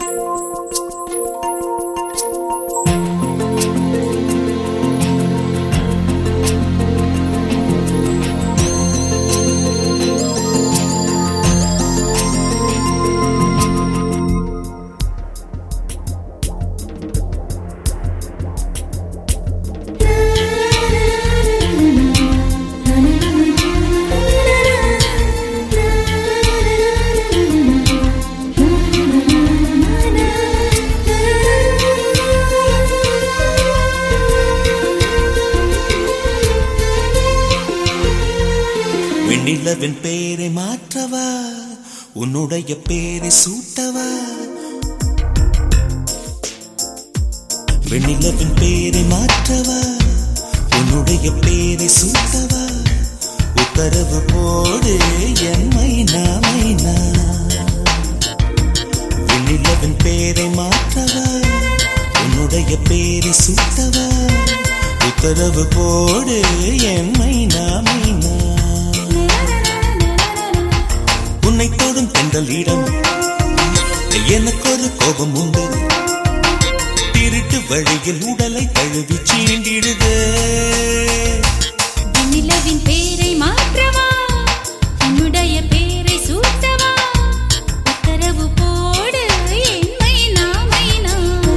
வெண்ணிலவின் பேரை மாற்றவா உன்னுடைய பேரை சூட்டவா வெண்ணிலவின் பேரை மாற்றவா உன்னுடைய பேரை சூட்டவா உத்தரவு போடு என் மைனா மைனா வெண்ணிலவின் பேரை மாற்றவா உன்னுடைய பேரை சூட்டவா உத்தரவு போடு என் மைனா மைனா உன்னை தொடும் தென்றலிடம் எனக்கு ஒரு கோபம் உண்டு திருட்டு வழியில் உடலை தழுவி சீண்டிடுது நிலவின் பேரை மாற்றவா உன்னுடைய பேரை சூட்டவா உத்தரவு போடு என் மைனா மைனா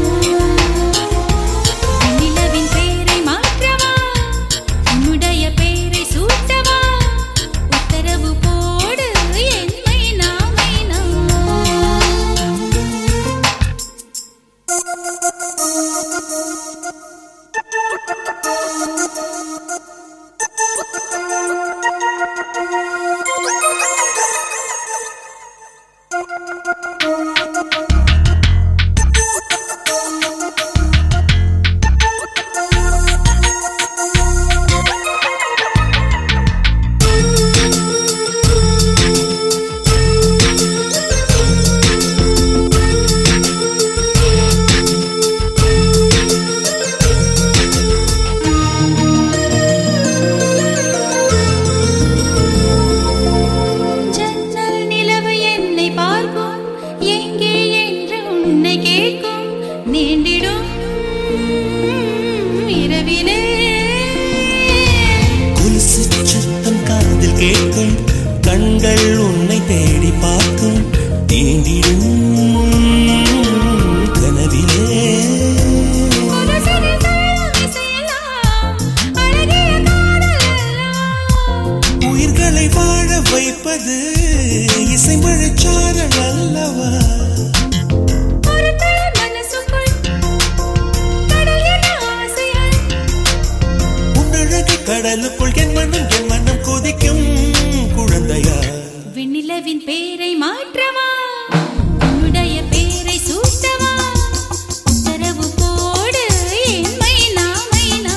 நிலவின் பேரை மாற்றவா உன்னுடைய பேரை சூட்டவா உத்தரவு போடு என் மைனா மைனா ஜன்னல் நிலவு என்னை பார்க்கும் எங்கே என்று உன்னை கேட்கும் நீண்டிடும் இரவிலே கொலுசு சத்தம் காதில் கேட்கும் கண்கள் உன்னை தேடி பார்க்கும் தீண்டிடும் கனவிலே ஒரு சிறு தாளம் இசையலாம், அழகிய காதல் எல்லாம். உயிர்களை வாழ வைப்பது இசைமழைச்சாரல் அல்லவா ஒரு தளம் மனசுக்குள் கடல் என ஆசையாய் உன்னழகு கடலுக்குள் என் மனம் என் மனம் கொதிக்கும் குழந்தையா விண்ணிலவின் பேரை மாற்றவா உன்னுடைய பேரை சூட்டவா உத்தரவு போடு என் மைனா மைனா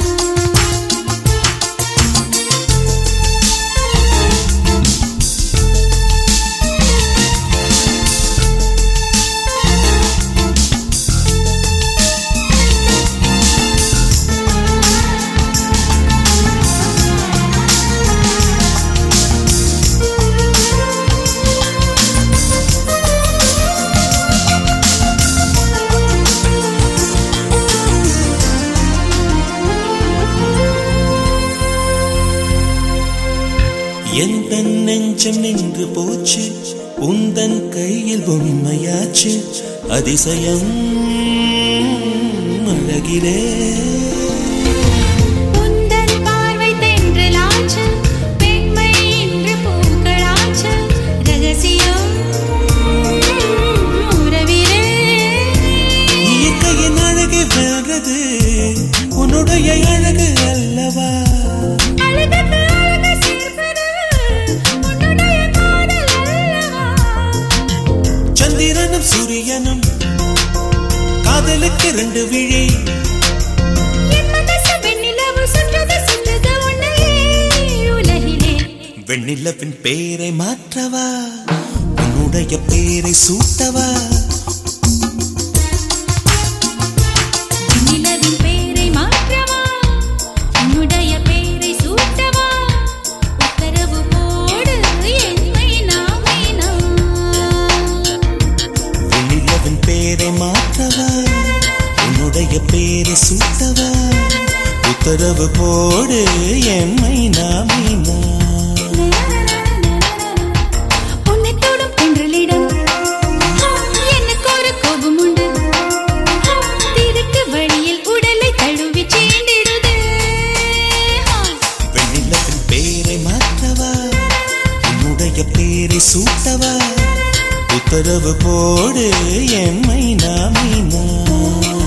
எந்த நெஞ்சம் நின்று போச்சு உந்தன் கையில் உண்மையாச்சு அதிசயம் அழகிலே உந்தன் பார்வை தென்றலாச்சு பெண்மை இன்று பூக்களாச்சு ரகசியம் உறவிலே இயற்கையின் அழகு வெல்றது உன்னுடைய அழகு அல்லவா அழகுக்கு அழகு சேர்ப்பது உன்னுடைய காதல் அல்லவா சந்திரனும் சூரியனும் காதலுக்கு ரெண்டு விழி என் மனசு வெண்ணிலவு சுற்றுது சுற்றுது உன்னையே உலகிலே வெண்ணிலவின் பேரை மாற்றவா உன்னுடைய பேரை சூட்டவா நிலவின் பேரை மாற்றவா உன்னுடைய பேரை சூட்டவா உத்தரவு போடு என் மைனா மைனா வெண்ணிலவின் பேரை மாற்றவா உன்னுடைய பேரை சூட்டவா உத்தரவு போடு என் மைனா மீனா உன்னை தொடும் தென்றலிடம் எனக்கு ஒரு கோபம் உண்டு திருட்டு வழியில் உடலை தழுவி சீண்டிடுது வெண்ணிலத்தின் பேரை மாற்றவா உன்னுடைய பேரை சூட்டவா உத்தரவு போடு என் மைனா மீனா